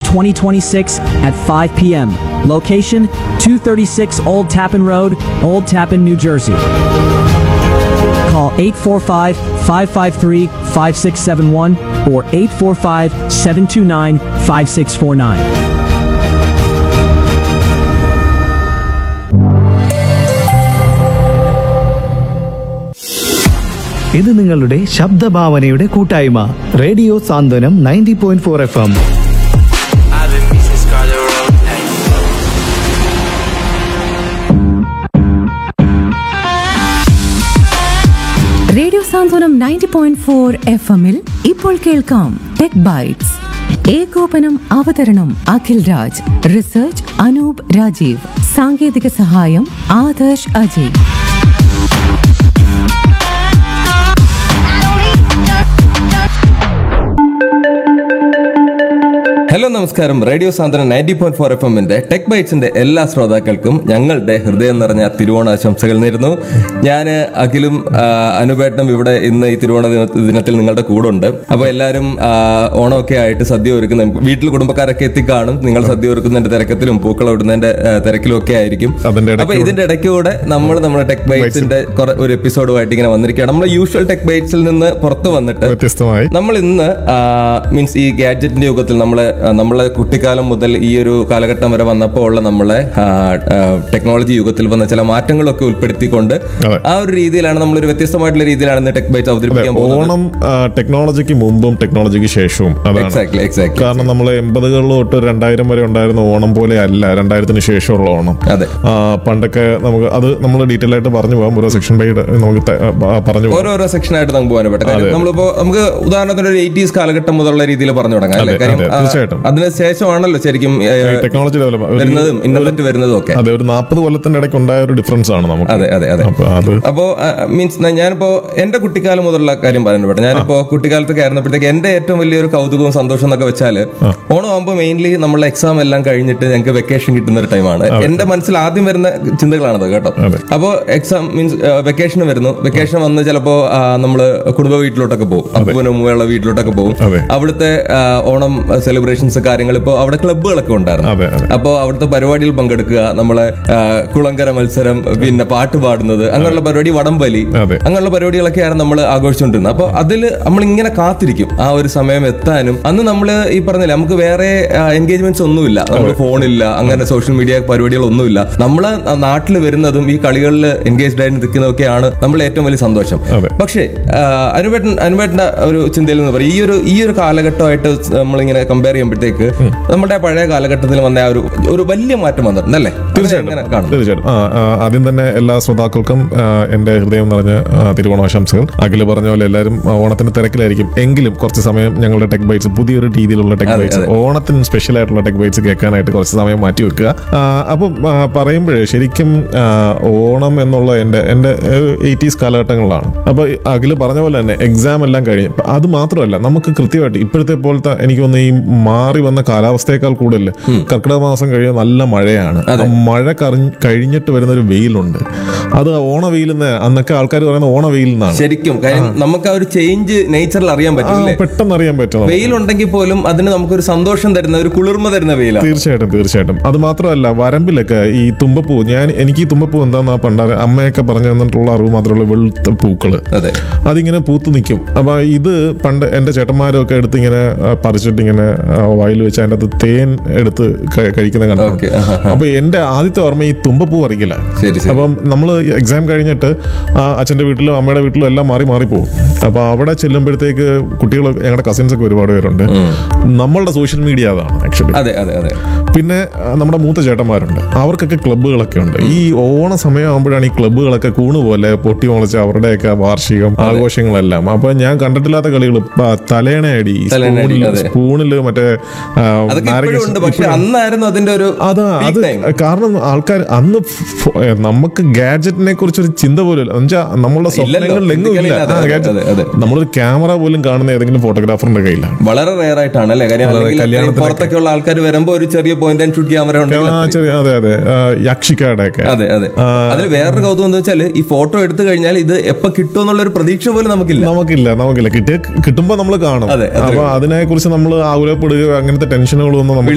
2026 at 5 p.m. Location 236 Old Tappan Road, Old Tappan, New Jersey. Call 845 553 5671 or 845 729 5649. ഇത് നിങ്ങളുടെ ശബ്ദഭാവനയുടെ കൂട്ടായ്മ radio Santhwanam ninety point four F M I've been missing Scarlet Road. Hey. Radio Santhwanam ninety point four F എമ്മിൽ ഇപ്പോൾ കേൾക്കാം tech bytes ഏകോപനം അവതരണം Akhil Raj research Anoop Rajeev സാങ്കേതിക സഹായം ആദർശ് അജയ് ഹലോ നമസ്കാരം radio Santhwanam ninety point four F എമ്മിന്റെ ടെക് ബൈറ്റ്സിന്റെ എല്ലാ ശ്രോതാക്കൾക്കും ഞങ്ങളുടെ ഹൃദയം നിറഞ്ഞ തിരുവോണാശംസകൾ നേരുന്നു ഞാൻ അഖിലും ആ, അനുപേട്ടനും ഇവിടെ ഇന്ന് ഈ തിരുവോണ ദിന- ദിനത്തിൽ നിങ്ങളുടെ കൂടെ ഉണ്ട് അപ്പൊ എല്ലാവരും ആ, ഓണമൊക്കെ ആയിട്ട് സദ്യ ഒരുക്കുന്ന വീട്ടിൽ കുടുംബക്കാരൊക്കെ എത്തിക്കാണും നിങ്ങൾ സദ്യ ഒരുക്കുന്നതിന്റെ തിരക്കത്തിലും പൂക്കളം ഇടുന്നതിന്റെ ആ, തിരക്കിലും ഒക്കെ ആയിരിക്കും അതിന്റെ അപ്പൊ ഇടയ്ക്ക് ഇതിന്റെ ഇടയ്ക്കൂടെ നമ്മൾ നമ്മുടെ ടെക് ബൈറ്റ്സിന്റെ കുറെ- ഒരു എപ്പിസോഡുമായിട്ട് ഇങ്ങനെ വന്നിരിക്കുകയാണ് നമ്മൾ യൂഷ്വൽ ടെക് ബൈറ്റ്സിൽ നിന്ന് പുറത്ത് വന്നിട്ട് വ്യത്യസ്തമായി നമ്മൾ ഇന്ന് മീൻസ് ഈ ഗാഡ്ജറ്റിന്റെ യുഗത്തിൽ നമ്മളെ ആ, നമ്മളെ കുട്ടിക്കാലം മുതൽ ഈ ഒരു കാലഘട്ടം വരെ വന്നപ്പോൾ ഉള്ള നമ്മളെ ടെക്നോളജി യുഗത്തിൽ വന്ന ചില മാറ്റങ്ങളൊക്കെ ഉൾപ്പെടുത്തിക്കൊണ്ട് അതെ. ആ ഒരു രീതിയിലാണ് നമ്മളൊരു വ്യത്യസ്തമായിട്ടുള്ള രീതിയിലാണ് ഇന്ന് ടെക് ബൈറ്റ് അവതരിപ്പിക്കാൻ പോകുന്നത് ഓണം ആ, ടെക്നോളജിക്ക് മുമ്പും ടെക്നോളജിക്ക് ശേഷവും അതാണ് എക്സാക്ട്ലി എക്സാക്ട്ലി കാരണം നമ്മൾ എൺപതുകളിൽ തൊട്ട് രണ്ടായിരം വരെ ഉണ്ടായിരുന്ന ഓണം പോലെ അല്ല രണ്ടായിരത്തിന് ശേഷമുള്ള ഓണം അതെ. ആ, പണ്ടൊക്കെ നമുക്ക് അത് നമ്മൾ ഡീറ്റെയിൽ ആയിട്ട് പറഞ്ഞു പോകാം ഓരോ സെക്ഷൻ ബൈ നമുക്ക് ത- ആ, പറഞ്ഞു പോകാം ഓരോരോ സെക്ഷനായിട്ട് നമുക്ക് പോകാൻ പറ്റും കാര്യം നമ്മളിപ്പോ നമുക്ക് ഉദാഹരണത്തിന് ഒരു എയ്റ്റീസ് കാലഘട്ടം മുതലുള്ള രീതിയിൽ പറഞ്ഞു തുടങ്ങാം അല്ലേ അതെ, കാര്യം അതെ, ആ, തീർച്ചയായിട്ടും. അതിന് ശേഷമാണല്ലോ ശരിക്കും ഏ, ടെക്നോളജി ഡെവലപ്പ് വരുന്നതും ഇന്റർനെറ്റ് വരുന്നതും ഒക്കെ അതെ ഒരു നാൽപ്പത് കൊല്ലത്തിന്റെ ഇടയ്ക്ക് ഉണ്ടായ ഒരു ഡിഫറൻസ് ആണ് നമുക്ക് അതെ അതെ അതെ അപ്പൊ അത് അപ്പോ മീൻസ് ഞാനിപ്പോ എന്റെ കുട്ടിക്കാലം മുതലുള്ള കാര്യം പറയുന്നു പെട്ടെ ഞാനിപ്പോ കുട്ടിക്കാലത്തൊക്കെ ആയിരുന്നപ്പോഴത്തേക്ക് എന്റെ ഏറ്റവും വലിയൊരു കൗതുകവും സന്തോഷം എന്നൊക്കെ വെച്ചാല് ഓണം ആകുമ്പോൾ മെയിൻലി നമ്മളെ എക്സാം എല്ലാം കഴിഞ്ഞിട്ട് ഞങ്ങൾക്ക് വെക്കേഷൻ കിട്ടുന്ന ഒരു ടൈമാണ് എന്റെ മനസ്സിൽ ആദ്യം വരുന്ന ചിന്തകളാണത് കേട്ടോ അതെ. അപ്പോ എക്സാം മീൻസ് വെക്കേഷൻ വരുന്നു വെക്കേഷൻ വന്ന് ചിലപ്പോ ആ, നമ്മള് കുടുംബ വീട്ടിലോട്ടൊക്കെ പോകും അപ്പൂനും ഉമ്മയുള്ള വീട്ടിലോട്ടൊക്കെ പോകും അതെ. അവിടുത്തെ ആ, ഓണം സെലിബ്രേഷൻസ് കാര്യങ്ങൾ ഇപ്പോൾ അവിടെ ക്ലബ്ബുകളൊക്കെ ഉണ്ടായിരുന്നു അതെ, അതെ. അപ്പോൾ അവിടുത്തെ പരിപാടിയിൽ പങ്കെടുക്കുക നമ്മളെ ആ, കുളങ്കര മത്സരം പിന്നെ പാട്ട് പാടുന്നത് അങ്ങനെയുള്ള പരിപാടി വടംവലി അതെ. അങ്ങനെയുള്ള പരിപാടികളൊക്കെയാണ് നമ്മൾ ആഘോഷിച്ചുകൊണ്ടിരുന്നത് അപ്പോൾ അതിൽ നമ്മൾ ഇങ്ങനെ കാത്തിരിക്കും ആ ഒരു സമയം എത്താനും അന്ന് നമ്മൾ ഈ പറഞ്ഞില്ല നമുക്ക് വേറെ എൻഗേജ്മെന്റ്സ് ഒന്നുമില്ല നമുക്ക് ഫോണില്ല അങ്ങനെ സോഷ്യൽ മീഡിയ പരിപാടികളൊന്നുമില്ല നമ്മൾ നാട്ടിൽ വരുന്നതും ഈ കളികളിൽ എൻഗേജ്ഡ് ആയിട്ട് നിൽക്കുന്നതൊക്കെയാണ് നമ്മൾ ഏറ്റവും വലിയ സന്തോഷം അതെ. പക്ഷേ ആ, അനുപേട്ടൻ അനുപേട്ടന്റെ ഒരു ചിന്തയിൽ നിന്ന് പറയും ഈ ഒരു ഈ ഒരു കാലഘട്ടമായിട്ട് നമ്മളിങ്ങനെ കമ്പയർ ചെയ്യുമ്പോഴത്തേക്ക് നമ്മുടെ പഴയ കാലഘട്ടത്തിൽ വന്ന ആ ഒരു ഒരു വലിയ മാറ്റം വന്നിട്ടുണ്ട് അല്ലേ എങ്ങനെ കാണും തീർച്ചയായിട്ടും ആ, ആ, ആദ്യം തന്നെ എല്ലാ ശ്രോതാക്കൾക്കും ആ, എന്റെ ഹൃദയം നിറഞ്ഞ ആ, തിരുവോണാശംസകൾ അഖില് പറഞ്ഞ പോലെ എല്ലാവരും ആ, ഓണത്തിന് തിരക്കിലായിരിക്കും എങ്കിലും കുറച്ച് സമയം ഞങ്ങളുടെ ടെക് ബൈറ്റ്സ് പുതിയൊരു രീതിയിലുള്ള ടെക് അതെ, ബൈറ്റ്സ് അതെ. ഓണത്തിന് സ്പെഷ്യൽ ആയിട്ടുള്ള ടെക് ബൈറ്റ്സ് കേൾക്കാനായിട്ട് കുറച്ച് സമയം മാറ്റി വെക്കുക ആ, അപ്പം ആ, പറയുമ്പോഴേ ശരിക്കും ആ, ഓണം എന്നുള്ള എൻ്റെ എൻ്റെ എയ്റ്റീസ് കാലഘട്ടങ്ങളിലാണ് അപ്പൊ ഈ അഖില് പറഞ്ഞ പോലെ തന്നെ എക്സാം എല്ലാം കഴിഞ്ഞ് അപ്പൊ അത് മാത്രമല്ല നമുക്ക് കൃത്യമായിട്ട് ഇപ്പോഴത്തെ പോലത്തെ എനിക്ക് തോന്നുന്നു ഈ മാറി വന്ന കാലാവസ്ഥയേക്കാൾ കൂടുതൽ കർക്കിടക മാസം കഴിയുമ്പോൾ നല്ല മഴയാണ് ആ മഴ കറിഞ്ഞ് കഴിഞ്ഞിട്ട് വരുന്ന ഒരു വെയിലുണ്ട് അത് ഓണ വെയിൽ അന്നൊക്കെ ആൾക്കാർ പറയുന്ന ഓണ വെയിൽ എന്നാണ് ശരിക്കും കാര്യം നമുക്ക് ആ ഒരു ചേഞ്ച് നേച്ചറിൽ അറിയാൻ ആ, പറ്റില്ലേ പെട്ടെന്ന് അറിയാൻ പറ്റും നമുക്ക്. വെയിലുണ്ടെങ്കിൽ പോലും അതിന് നമുക്കൊരു സന്തോഷം തരുന്ന ഒരു കുളിർമ തരുന്ന വെയിലാണ് തീർച്ചയായിട്ടും തീർച്ചയായിട്ടും അത് മാത്രമല്ല വരമ്പിലൊക്കെ ഈ തുമ്പപ്പൂ ഞാൻ എനിക്ക് ഈ തുമ്പപ്പൂ എന്താന്നാ പണ്ട് അമ്മയൊക്കെ പറഞ്ഞു തന്നിട്ടുള്ള അറിവ് മാത്രമുള്ള വെളുത്ത പൂക്കള് അതെ അതിങ്ങനെ പൂത്ത് നിൽക്കും അപ്പൊ ഇത് പണ്ട് എന്റെ ചേട്ടന്മാരൊക്കെ എടുത്ത് ഇങ്ങനെ ആ, പറിച്ചിട്ട് ഇങ്ങനെ വായിൽ വെച്ച് അതിൻ്റെ അകത്ത് തേൻ എടുത്ത് ക- കഴിക്കുന്ന കണ്ടു ഓക്കെ ആഹാ. അപ്പൊ എന്റെ ആദ്യത്തെ ഓർമ്മ ഈ തുമ്പപ്പൂ പറിക്കില്ല ശരി ശരി അപ്പം നമ്മൾ എക്സാം കഴിഞ്ഞിട്ട് ആ അച്ഛൻ്റെ വീട്ടിലും അമ്മയുടെ വീട്ടിലും എല്ലാം മാറി മാറി പോകും അപ്പോൾ അവിടെ ചെല്ലുമ്പോഴത്തേക്ക് കുട്ടികൾ ഞങ്ങളുടെ കസിൻസ് ഒക്കെ ഒരുപാട് പേരുണ്ട് നമ്മളുടെ സോഷ്യൽ മീഡിയ അതാണ് ആക്ച്വലി അതെ അതെ അതെ പിന്നെ ആ, നമ്മുടെ മൂത്ത ചേട്ടന്മാരുണ്ട് അവർക്കൊക്കെ ക്ലബ്ബുകളൊക്കെ ഉണ്ട് ഈ ഓണ സമയമാകുമ്പോഴാണ് ഈ ക്ലബ്ബുകളൊക്കെ കൂണ് പോലെ പൊട്ടി മുളച്ച് അവരുടെയൊക്കെ വാർഷികം ആഘോഷങ്ങളെല്ലാം അപ്പൊ ഞാൻ കണ്ടിട്ടില്ലാത്ത കളികൾ തലേണയടി തലേണയടി, അതെ. സ്പൂണില് മറ്റേ ആ, അതൊക്കെ നാരങ്ങ ഇപ്പോഴും ഉണ്ട് പക്ഷെ ഇപ്പോഴും- അന്നായിരുന്നു അതിന്റെ ഒരു അതാ peak അത് time. കാരണം ആൾക്കാർ അന്ന് ഫോ- ഏ, നമുക്ക് ഗാഡ്ജറ്റിനെ കുറിച്ച് ഒരു ചിന്ത പോലും ഇല്ല എന്നുവെച്ചാൽ നമ്മളുടെ സ്വപ്നങ്ങളിൽ എങ്ങും ഇല്ല അതെ, ആ, അതെ, gadget. അതെ, അതെ. നമ്മളൊരു ക്യാമറ പോലും കാണുന്ന ഏതെങ്കിലും ഫോട്ടോഗ്രാഫറിന്റെ കയ്യിലാണ് വളരെ റെയർ ആയിട്ടാണ് അല്ലേ കാര്യം വളരെ അല്ലെങ്കിൽ അത്രയും കല്യാണത്തിനൊക്കെ. പുറത്തൊക്കെ ഉള്ള ആൾക്കാർ വരുമ്പോ ഒരു ചെറിയ പോയിന്റ് ആൻഡ് ഷൂട്ട് ക്യാമറ ആ, ഉണ്ടെങ്കിൽ ചെറിയ അതെ അതെ ആ, യക്ഷിക്കാടെ ഒക്കെ അതെ അതെ അതിൽ വേറൊരു കൗതുകം എന്ന് വെച്ചാൽ ഈ ഫോട്ടോ എടുത്തു കഴിഞ്ഞാൽ ഇത് എപ്പോ കിട്ടുമെന്നുള്ള ഒരു പ്രതീക്ഷ പോലും നമുക്കില്ല നമുക്കില്ല നമുക്കില്ല കിട്ടിയ കിട്ടുമ്പോ നമ്മൾ കാണും അതെ, അതെ. അപ്പൊ അതിനെ കുറിച്ച് നമ്മൾ ആകുലപ്പെടുകയോ അങ്ങനത്തെ ടെൻഷനുകളൊന്നും നമുക്ക്